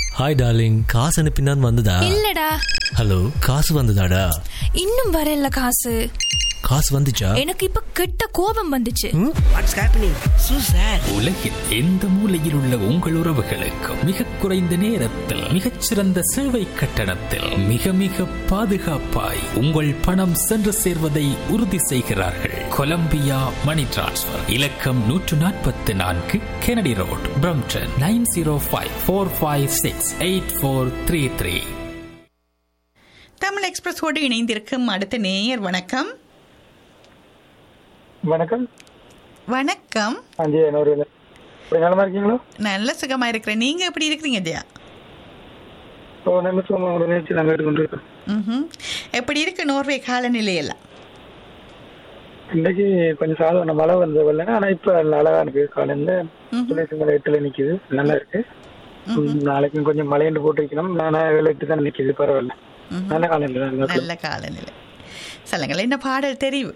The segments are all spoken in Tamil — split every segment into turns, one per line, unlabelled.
ஹாய் டார்லிங் காசு அனுப்பினான் வந்ததா
இல்லடா
ஹலோ காசு வந்ததாடா
இன்னும் வரல காசு
காசு வந்துச்சா
எனக்கு இப்ப கெட்ட கோபம் வந்துச்சு
வாட்ஸ் ஹேப்பனிங் சூ சார்
உலகில் எந்த மூலையில் உள்ள உங்கள் உறவுகளுக்கும் மிக குறைந்த நேரத்தில் மிகச்சிறந்த சேவை கட்டணத்தில் மிக மிக பாதுகாப்பாய் உங்கள் பணம் சென்று சேர்வதை உறுதி செய்கிறார்கள் கொலம்பியா மணி டிரான்ஸ்ஃபர் இலக்கம் நூற்று நாற்பத்தி நான்கு Kennedy road Brampton nine zero five four five six eight four three three
Tamil எக்ஸ்பிரஸோடு இணைந்திருக்கும் அடுத்த நேயர் வணக்கம்
வணக்கம்
வணக்கம்
அஞ்சு நூறு இப்படி நலமா இருக்கீங்களோ
நல்ல சுகமா இருக்கிறேன் நீங்க எப்படி இருக்கிறீங்க ஜெயா
ஓ நல்ல சும்மா ஒரு நிகழ்ச்சி நாங்கள் எடுத்துக்கொண்டிருக்கோம்
ம்ஹும். எப்படி இருக்கு நோர்வே காலநிலை எல்லாம்
இன்னைக்கு கொஞ்சம் சாதாரண மழை வந்தது வரலங்க ஆனா இப்ப நல்ல அழகா இருக்கு காலையில துளசி மலை எட்டுல நிக்குது நல்லா இருக்கு ம், நாளைக்கும் கொஞ்சம் மழைன்னு போட்டு வைக்கணும் நானா ஏழு எட்டு தான் நிக்குது பரவாயில்ல நல்ல காலையில தான் இருக்கு.
நல்ல காலநிலை சொல்லுங்கள் என்ன பாடல் தெரிவு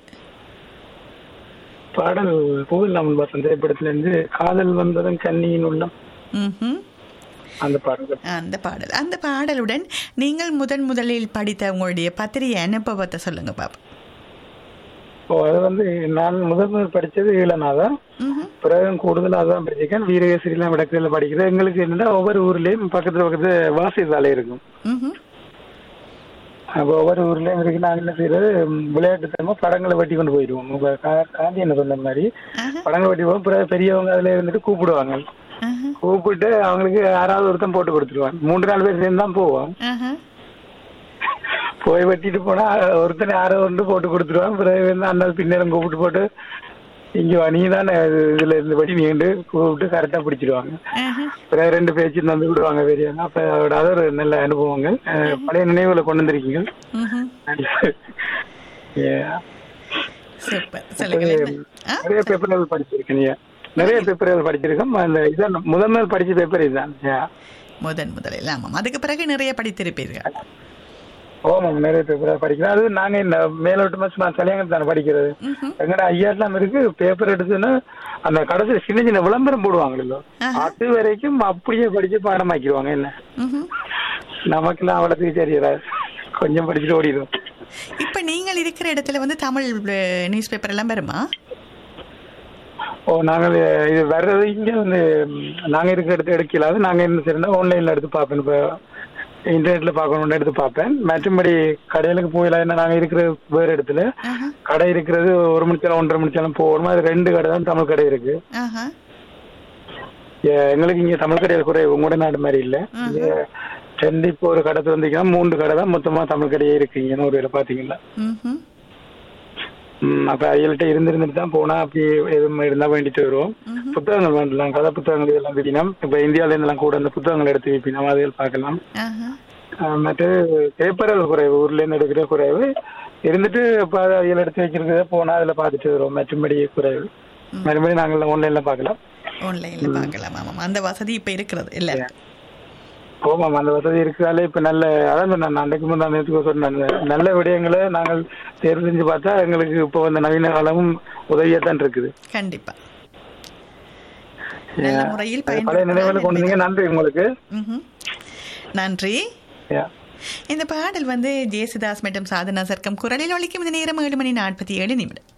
பாடல் பூவில்லாமல் வாசன் திரைப்படத்துல இருந்து காதல் வந்ததும் கண்ணியின் உள்ளம்
ம்ஹும்.
அந்த பாடல்
அந்த பாடல் அந்த பாடலுடன் நீங்கள் முதன் முதலில் படித்த உங்களுடைய பத்திரிகை அனுபவத்தை சொல்லுங்க பாப்பா
ஓ அது வந்து நான் முதல் முதல் படிச்சது ஈழனாதான்
ம்ஹும்.
பிறகு கூடுதலா அதான் படிச்சிருக்கேன் வீரகேசரிலாம் விடக்கில் படிக்கிறது எங்களுக்கு என்னன்னா ஒவ்வொரு ஊர்லயும் பக்கத்துல பக்கத்துல வாசிசாலை இருக்கும்
ம்ஹும்.
அப்போ ஒவ்வொரு ஊர்லயும் இருக்கு நாங்க என்ன செய்யறது ம், விளையாட்டு தரமா படங்களை வெட்டி கொண்டு போயிடுவோம் உங்க கா- காந்தி என்ன சொன்ன மாதிரி
ஆஹா.
படங்களை வெட்டி போவோம் பிறகு பெரியவங்க அதுல இருந்துட்டு கூப்பிடுவாங்க
ஆஹா.
கூப்பிட்டு அவங்களுக்கு யாராவது ஒருத்தன் போட்டு கொடுத்துருவாங்க மூன்று நாலு பேர் சேர்ந்து தான் போவோம்
ஆஹா.
போய் வெட்டிட்டு போனா ஒருத்தனை யாரோ ஒன்று போட்டு கொடுத்துருவாங்க பிறகு வந்து அந்த பின்னரும் கூப்பிட்டு போட்டு இங்க வா நீ தானே இதுல இருந்து வெட்டி நீண்டு கூப்பிட்டு கரெக்டா பிடிச்சிடுவாங்க
ஆஹா.
பிறகு ரெண்டு பேச்சு தந்து விடுவாங்க பெரியவங்க அப்ப அதோட அது ஒரு நல்ல அனுபவங்கள் அஹ், பழைய நினைவுகளை கொண்டு வந்திருக்கீங்க
ம்ஹும்.
Yeah.
சூப்பர் சொல்லுங்கள் என்ன? ஆ?
நிறைய பேப்பர்கள் படிச்சிருக்கேன் yeah. நிறைய பேப்பர்கள் படிச்சிருக்கோம் அந்த இதான் முதல் முதல் படிச்ச பேப்பர் இதுதான் Yeah.
முதன் முதலில் ஆமாம் அதுக்கு பிறகு நிறைய படித்திருப்பீர்கள்
ஆமாம் நிறைய பேப்பர் படிக்கிறேன் அது நாங்க இந்த மேலோட்டமா சும்மா தலையங்க தானே படிக்கிறது எங்கட ஐயாட்லாம் இருக்கு பேப்பர் எடுத்துன்னா அந்த கடைசியில் சின்ன சின்ன விளம்பரம் போடுவாங்களோ அது வரைக்கும் அப்படியே படிச்சு பாடமாக்கிடுவாங்க என்ன
ம்ஹும்.
நமக்கெல்லாம் அவ்வளோத்துக்கு தெரியறாது கொஞ்சம் படிச்சுட்டு ஓடிடும்
இப்ப நீங்கள் இருக்கிற இடத்துல வந்து தமிழ் நியூஸ் பேப்பர் எல்லாம் வருமா
ஓ நாங்கள் இது வர்றது இங்க வந்து ம், நாங்க இருக்கிற இடத்துல எடுக்கலாது நாங்க என்ன செய்யறோம்னா ஆன்லைன்ல எடுத்து பார்ப்பேன் இப்போ இன்டர்நெட்ல பார்க்கணும்னு எடுத்து பார்ப்பேன் மற்றபடி கடையிலுக்கு போயில என்ன நாங்க இருக்கிற வேறு இடத்துல கடை இருக்கிறது ஒரு மணி நேரம் ஒன்றரை மணி நேரம் போகணுமா அது ரெண்டு கடை தான் தமிழ் கடை இருக்கு
ஆஹா.
ஏ- எங்களுக்கு இங்க தமிழ் கடையில் குறை உங்களோட நாடு மாதிரி இல்ல இங்க ரெண்டு இப்போ ஒரு கடை திறந்தீங்கன்னா மூன்று கடை தான் மொத்தமா தமிழ் கடையே இருக்கு இங்க நூறு பாத்தீங்களா
ம்ஹும்.
ம், அப்ப அவைகள்ட்ட இருந்திருந்துட்டு தான் போனா அப்படி எதுவும் இருந்தா வேண்டிட்டு வருவோம் புத்தகங்கள் வேண்டலாம் கதை புத்தகங்கள் இதெல்லாம் விப்பினோம் இப்ப இந்தியால இருந்தெல்லாம் கூட அந்த புத்தகங்கள் எடுத்து விப்பினோம் அதைகள் பார்க்கலாம்
ஆஹா.
ஆஹ் மற்ற பேப்பர்கள் குறைவு ஊர்ல இருந்து எடுக்கிற குறைவு இருந்துட்டு இப்ப அவைகள் எடுத்து வச்சிருக்கிறத போனா அதுல பார்த்துட்டு வருவோம் மற்றபடி குறைவு மறுபடியும் நாங்கள் ஆன்லைன்ல பார்க்கலாம்
ஆன்லைன்ல பார்க்கலாம் ஆமாம் அந்த வசதி இப்ப இருக்கிறது இல்ல
ஆமாம் அந்த வசதி இருக்கிறதால இப்ப நல்ல அதான் நான் அன்றைக்கு முந்தான் நேரத்துக்கு சொன்னேன் நல்ல விடயங்களை நாங்கள் தேர்வு செஞ்சு பார்த்தா எங்களுக்கு இப்போ வந்து நவீன காலமும் உதவியா தான் இருக்குது
கண்டிப்பா நல்ல முறையில்
பழைய நினைவுகளை கொண்டு வந்தீங்க நன்றி உங்களுக்கு
ம்ஹும். நன்றி
Yeah.
இந்த பாடல் வந்து ஜேசுதாஸ் மற்றும் சாதனா சர்க்கம் குரலில் ஒழிக்கும் இந்த நேரம் ஏழு மணி நாற்பத்தி ஏழு நிமிடம்